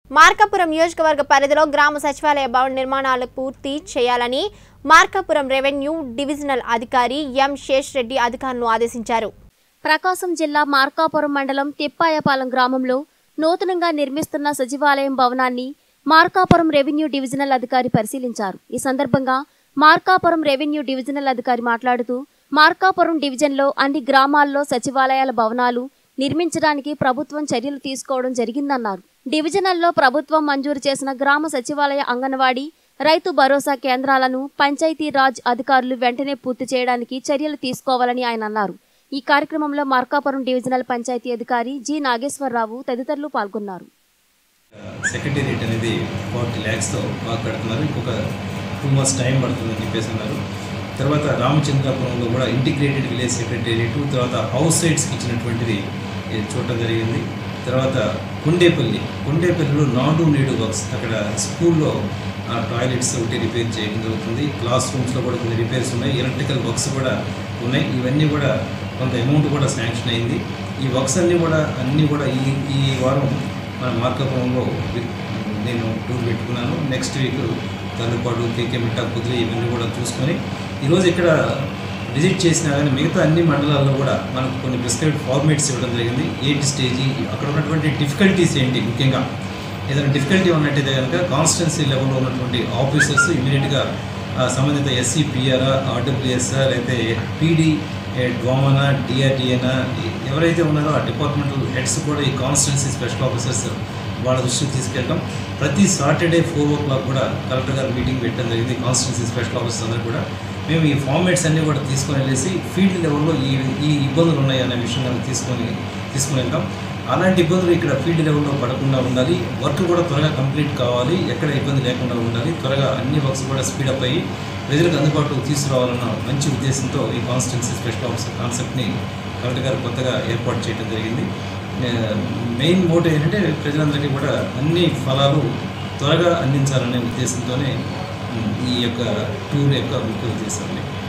మార్కాపురం నియోజకవర్గ పరిధిలో గ్రామ సచివాలయ భవన నిర్మాణాలు పూర్తి చేయాలని మార్కాపురం రెవెన్యూ డివిజనల్ అధికారి ఎం శేష్ రెడ్డి అధికారులను ఆదేశించారు ప్రకాశం జిల్లా మార్కాపురం మండలం తిప్పాయపాలెం గ్రామంలో నూతనంగా నిర్మిస్తున్న సచివాలయం భవనాన్ని మార్కాపురం రెవెన్యూ డివిజనల్ అధికారి పరిశీలించారు ఈ సందర్భంగా మార్కాపురం రెవెన్యూ డివిజనల్ అధికారి మాట్లాడుతూ మార్కాపురం డివిజన్లో అన్ని గ్రామాల్లో సచివాలయాల భవనాలు నిర్మించడానికి ప్రభుత్వం చర్యలు తీసుకోవడం జరిగిందన్నారు డివిజనల్లో ప్రభుత్వం మంజూరు చేసిన గ్రామ సచివాలయ అంగన్వాడీ రైతు భరోసా కేంద్రాలను పంచాయతీ రాజ్ అధికారులు వెంటనే పూర్తి చేయడానికి చర్యలు తీసుకోవాలని ఆయన అన్నారు ఈ కార్యక్రమంలో మార్కాపురం డివిజనల్ పంచాయతీ అధికారి జి నాగేశ్వరరావు తదితరులు పాల్గొన్నారు సెక్రటేరియట్ అనేది ఫార్టీ ల్యాక్స్తో బాగా కడుతున్నారు ఇంకొక టూ మంత్స్ టైం పడుతుందని చెప్పేసి అన్నారు తర్వాత రామచంద్రాపురంలో కూడా ఇంటిగ్రేటెడ్ విలేజ్ సెక్రటేరియట్ తర్వాత హౌస్ సైట్స్కి ఇచ్చినటువంటిది ఇది చూడటం జరిగింది తర్వాత కొండేపల్లి కొండేపల్లిలో నాడు నేడు వర్క్స్ అక్కడ స్కూల్లో ఆ టాయిలెట్స్ ఒకటి రిపేర్ చేయడం జరుగుతుంది క్లాస్ రూమ్స్లో కూడా కొన్ని రిపేర్స్ ఉన్నాయి ఎలక్ట్రికల్ వర్క్స్ కూడా ఉన్నాయి ఇవన్నీ కూడా కొంత అమౌంట్ కూడా శాంక్షన్ అయింది ఈ వర్క్స్ అన్నీ కూడా అన్నీ కూడా ఈ ఈ వారం మన మార్కాపురంలో వి- నేను టూర్ పెట్టుకున్నాను నెక్స్ట్ వీక్ తల్లుపాడు కేకే మిట్టా కుదిరి ఇవన్నీ కూడా చూసుకొని ఈరోజు ఇక్కడ విజిట్ చేసినా కానీ మిగతా అన్ని మండలాల్లో కూడా మనకు కొన్ని ప్రిస్క్రైబ్ ఫార్మేట్స్ ఇవ్వడం జరిగింది ఏంటి స్టేజీ అక్కడ ఉన్నటువంటి డిఫికల్టీస్ ఏంటి ముఖ్యంగా ఏదైనా డిఫికల్టీ ఉన్నట్టయితే కనుక కాన్స్టిట్యున్సీ లెవెల్లో ఉన్నటువంటి ఆఫీసర్స్ ఇమీడియట్గా సంబంధిత ఎస్సీ పిఆర్ ఆర్డబ్ల్యూఎస్ లేకపోతే పీడీ డ్వామనా డిఆర్డిఏనా ఎవరైతే ఉన్నారో ఆ డిపార్ట్మెంటల్ హెడ్స్ కూడా ఈ కాన్స్టిట్యున్సీ స్పెషల్ ఆఫీసర్స్ వాళ్ళ దృష్టికి తీసుకెళ్ళడం ప్రతి సాటర్డే ఫోర్ ఓ క్లాక్ కూడా కలెక్టర్ గారు మీటింగ్ పెట్టడం జరిగింది కాన్స్టిట్యున్సీ స్పెషల్ ఆఫీసర్స్ అందరూ కూడా మేము ఈ ఫార్మేట్స్ అన్నీ కూడా తీసుకొని వెళ్ళేసి ఫీల్డ్ లెవెల్లో ఈ ఈ ఇబ్బందులు ఉన్నాయి అనే విషయం కనుక తీసుకొని తీసుకొని వెళ్తాం అలాంటి ఇబ్బందులు ఇక్కడ ఫీల్డ్ లెవెల్లో పడకుండా ఉండాలి వర్క్ కూడా త్వరగా కంప్లీట్ కావాలి ఎక్కడ ఇబ్బంది లేకుండా ఉండాలి త్వరగా అన్ని వర్క్స్ కూడా స్పీడప్ అయ్యి ప్రజలకు అందుబాటులోకి తీసుకురావాలన్న మంచి ఉద్దేశంతో ఈ కాన్స్టిట్యున్సీ స్పెషల్ ఆఫీసర్ కాన్సెప్ట్ని కలెక్టర్ గారు కొత్తగా ఏర్పాటు చేయడం జరిగింది మెయిన్ మోటివ్ ఏంటంటే ప్రజలందరికీ కూడా అన్ని ఫలాలు త్వరగా అందించాలనే ఉద్దేశంతోనే ఉమ్, ఈ యొక్క టూర్ యొక్క ముఖ్య ఉద్దేశం